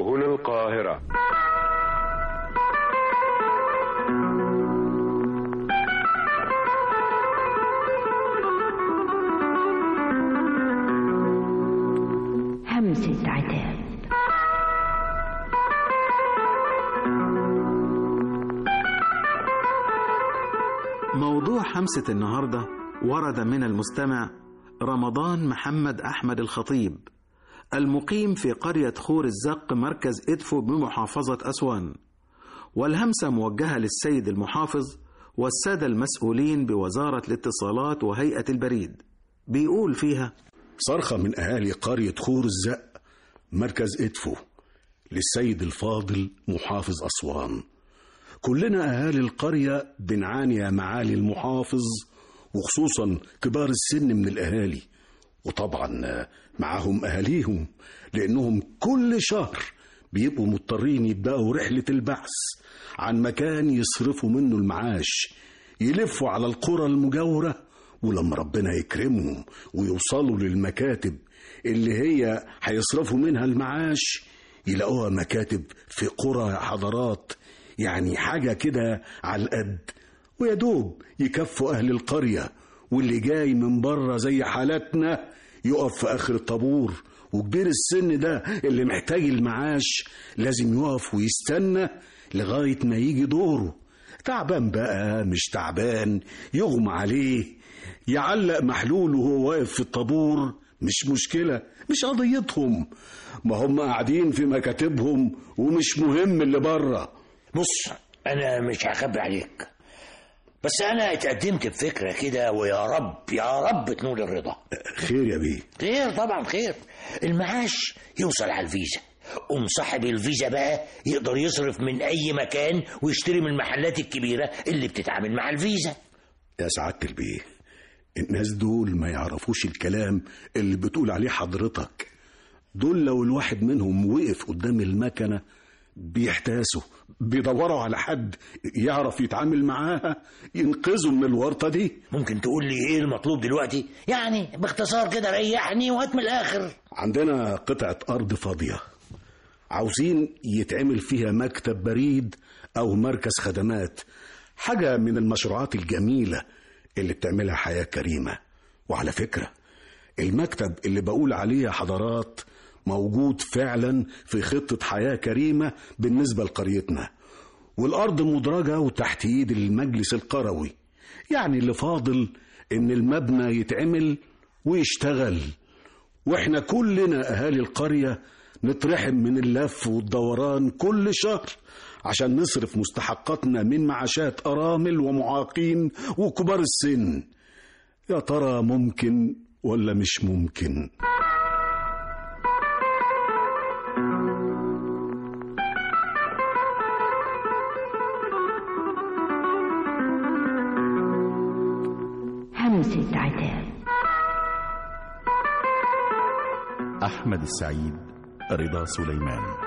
هنا القاهرة همسة عتاب موضوع حمسة النهاردة ورد من المستمع رمضان محمد أحمد الخطيب المقيم في قرية خور الزق مركز إدفو بمحافظة أسوان والهمسة موجهة للسيد المحافظ والسادة المسؤولين بوزارة الاتصالات وهيئة البريد بيقول فيها صرخة من أهالي قرية خور الزق مركز إدفو للسيد الفاضل محافظ أسوان كلنا أهالي القرية بنعاني يا معالي المحافظ وخصوصا كبار السن من الأهالي وطبعا معاهم أهاليهم لأنهم كل شهر بيبقوا مضطرين يبدأوا رحلة البحث عن مكان يصرفوا منه المعاش يلفوا على القرى المجاورة ولما ربنا يكرمهم ويوصلوا للمكاتب اللي هي هيصرفوا منها المعاش يلاقوها مكاتب في قرى حضارات يعني حاجة كده على القد ويا دوب يكفوا أهل القرية واللي جاي من بره زي حالتنا يقف في آخر الطابور وكبير السن ده اللي محتاج المعاش لازم يقف ويستنى لغاية ما يجي دوره تعبان بقى مش تعبان يغمى عليه يعلق محلول وهو واقف في الطابور مش مشكلة مش قضيتهم ما هم قاعدين في مكاتبهم ومش مهم اللي بره بص انا مش هخبي عليك بس انا اتقدمت بفكره كده ويا رب يا رب تنول الرضا خير يا بيه خير طبعا خير المعاش يوصل على الفيزا قوم صاحب الفيزا بقى يقدر يصرف من اي مكان ويشتري من المحلات الكبيره اللي بتتعامل مع الفيزا يا سعادة البيه الناس دول ما يعرفوش الكلام اللي بتقول عليه حضرتك دول لو الواحد منهم وقف قدام المكنة بيحتاسوا بيدوروا على حد يعرف يتعامل معاها ينقذوا من الورطة دي ممكن تقول لي ايه المطلوب دلوقتي يعني باختصار كده ريحني وهات من الاخر عندنا قطعة أرض فاضية عاوزين يتعمل فيها مكتب بريد أو مركز خدمات حاجة من المشروعات الجميلة اللي بتعملها حياة كريمة وعلى فكرة المكتب اللي بقول عليه يا حضرات موجود فعلا في خطة حياة كريمة بالنسبة لقريتنا والأرض مدرجة وتحت إيد المجلس القروي يعني اللي فاضل إن المبنى يتعمل ويشتغل وإحنا كلنا أهالي القرية نترحم من اللف والدوران كل شهر عشان نصرف مستحقاتنا من معاشات أرامل ومعاقين وكبار السن يا ترى ممكن ولا مش ممكن همسة عتاب أحمد السعيد رضا سليمان